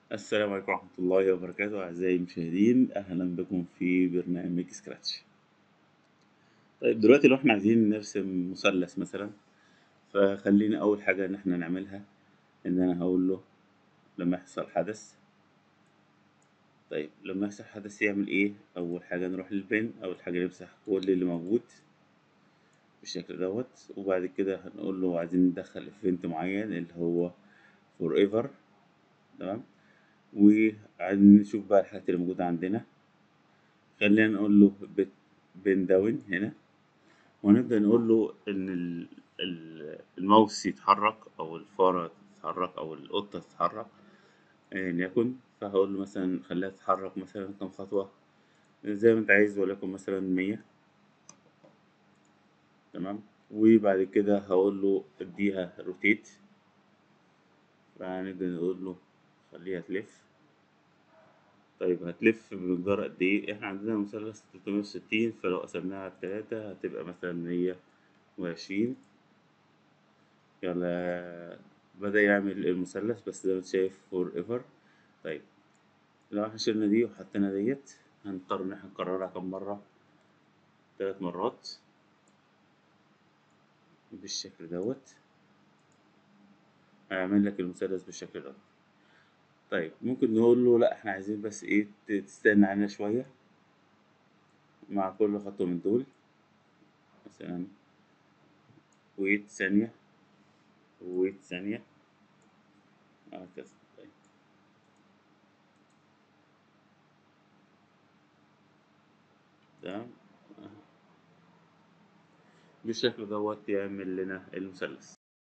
السلام عليكم ورحمة الله وبركاته أعزائي المشاهدين أهلا بكم في برنامج سكراتش طيب دلوقتي لو احنا عايزين نرسم مثلث مثلا فخلينا أول حاجة إن احنا نعملها إن أنا هقول له لما يحصل حدث طيب لما يحصل حدث يعمل إيه أول حاجة نروح للبين أول حاجة نمسح كل اللي موجود بالشكل دوت وبعد كده هنقول له عايزين ندخل ايفنت معين اللي هو فور ايفر تمام وعايزين نشوف بقى الحاجات اللي موجودة عندنا خلينا نقول له بين داون هنا ونبدأ نقول له إن ال- ال- الماوس يتحرك أو الفارة تتحرك أو القطة تتحرك أيا يكن فهقول له مثلا خليها تتحرك مثلا كم خطوة زي ما أنت عايز وليكن مثلا مية تمام وبعد كده هقول له اديها روتيت فهنبدأ نقول له خليها تلف طيب هتلف بمقدار قد ايه احنا عندنا مثلث 360 فلو قسمناها على تلاتة هتبقى مثلا مية وعشرين يلا بدأ يعمل المثلث بس زي ما انت شايف فور ايفر طيب لو احنا شلنا دي وحطينا ديت هنضطر ان احنا نكررها كم مرة تلات مرات بالشكل دوت هيعمل لك المثلث بالشكل دوت طيب ممكن نقول له لا احنا عايزين بس ايه تستنى علينا شوية مع كل خطوة من دول مثلا ويت ثانية ويت ثانية هكذا طيب تمام بالشكل دوت يعمل لنا المثلث